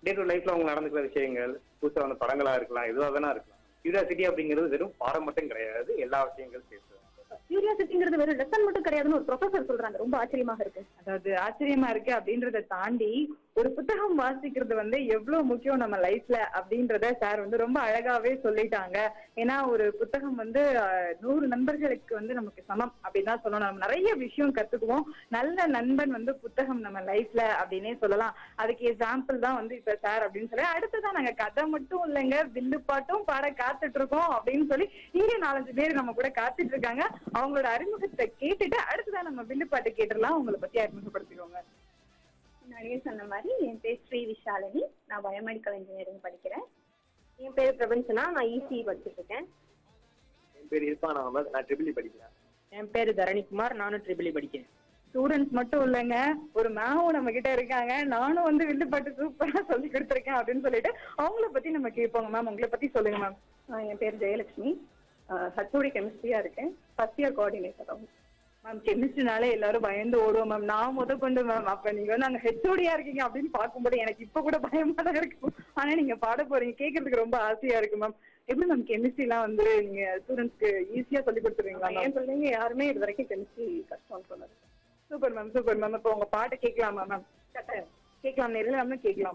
day to லைஃப்ல அவங்க நடந்துக்கிற விஷயங்கள் புதுசா வந்த படங்களா இருக்கலாம் எதுவாக வேணா இருக்கலாம் கியூரியாசிட்டி அப்படிங்கிறது வெறும் பாடம் மட்டும் கிடையாது எல்லா விஷயங்களும் சேர்த்து கியூரியாசிட்டிங்கிறது வெறும் லெசன் மட்டும் கிடையாதுன்னு ஒரு ப்ரொஃபசர் சொல்றாங்க ரொம்ப ஆச்சரியமாக இருக்கு அதாவது ஆச்சரியமா இருக்கு அப்படின்றத தாண்டி ஒரு புத்தகம் வாசிக்கிறது வந்து எவ்வளவு முக்கியம் நம்ம லைஃப்ல அப்படின்றத சார் வந்து ரொம்ப அழகாவே சொல்லிட்டாங்க ஏன்னா ஒரு புத்தகம் வந்து அஹ், நூறு நண்பர்களுக்கு வந்து நமக்கு சமம் அப்படின்னு தான் சொல்லணும் நம்ம நிறைய விஷயம் கத்துக்குவோம் நல்ல நண்பன் வந்து புத்தகம் நம்ம லைஃப்ல அப்படின்னே சொல்லலாம் அதுக்கு எக்ஸாம்பிள் தான் வந்து இப்ப சார் அப்படின்னு சொல்லி அடுத்ததான் நாங்க கதை மட்டும் இல்லைங்க வில்லு பாட்டும் பாட காத்துட்டு இருக்கோம் அப்படின்னு சொல்லி இங்க நாலஞ்சு பேர் நம்ம கூட காத்துட்டு இருக்காங்க அவங்களோட அறிமுகத்தை கேட்டுட்டு அடுத்ததான் நம்ம வில்லு பாட்டு கேட்டுடலாம் உங்களை பத்தி அறிமுகப்படுத்திக்கோங்க முன்னாடியே சொன்ன மாதிரி என் பேர் ஸ்ரீ விஷாலினி நான் பயோமெடிக்கல் இன்ஜினியரிங் படிக்கிறேன் என் பேர் பிரபஞ்சனா நான் இசி படிச்சுட்டு இருக்கேன் என் பேர் இர்ஃபான் அகமது நான் ட்ரிபிள் படிக்கிறேன் என் பேரு தரணிக்குமார் நானும் ட்ரிபிள் படிக்கிறேன் ஸ்டூடெண்ட்ஸ் மட்டும் இல்லைங்க ஒரு மேமும் நம்ம கிட்ட இருக்காங்க நானும் வந்து வில்லுப்பாட்டு சூப்பரா சொல்லி கொடுத்துருக்கேன் அப்படின்னு சொல்லிட்டு அவங்கள பத்தி நம்ம கேட்போங்க மேம் உங்களை பத்தி சொல்லுங்க மேம் ஆஹ் என் பேர் ஜெயலட்சுமி ஹச்ஓடி கெமிஸ்ட்ரியா இருக்கேன் ஃபர்ஸ்ட் இயர் கோஆர்டினேட்டர் மேம் கெமிஸ்ட்ரினாலே எல்லாரும் பயந்து ஓடுவோம் மேம் நான் முத கொண்டு மேம் அப்ப நீங்க வந்து அங்க ஹெச்ஓடியா இருக்கீங்க அப்படின்னு பார்க்கும்போது எனக்கு இப்ப கூட பயமா தான் இருக்கு ஆனா நீங்க பாட போறீங்க கேட்கறதுக்கு ரொம்ப ஆசையா இருக்கு மேம் எப்படி மேம் கெமிஸ்ட்ரி எல்லாம் வந்து நீங்க ஸ்டூடெண்ட்ஸ்க்கு ஈஸியா சொல்லி கொடுத்துருவீங்களா என் பிள்ளைங்க யாருமே இது வரைக்கும் கெமிஸ்ட்ரி கஷ்டம்னு சொன்னது சூப்பர் மேம் சூப்பர் மேம் இப்போ உங்க பாட்டு கேட்கலாமா மேம் கேட்கலாம் நேரில் நம்ம கேட்கலாம்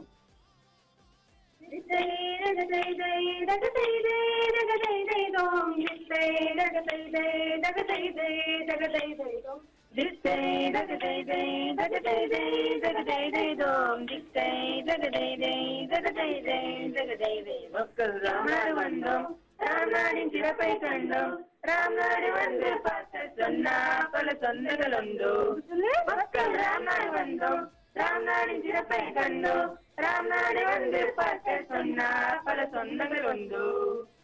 மக்கள் ராமநாடு வந்தோம் ராமநாடின் சிறப்பை கண்டோம் ராமநாடு வந்து பார்க்க சொன்னா பல சொந்தங்கள் உண்டு மக்கள் ராமநாடு வந்தோம் ராமநாடின் சிறப்பை கண்டோம் ராமநாடு வந்து பார்க்க சொன்னா பல சொந்தங்கள் உண்டு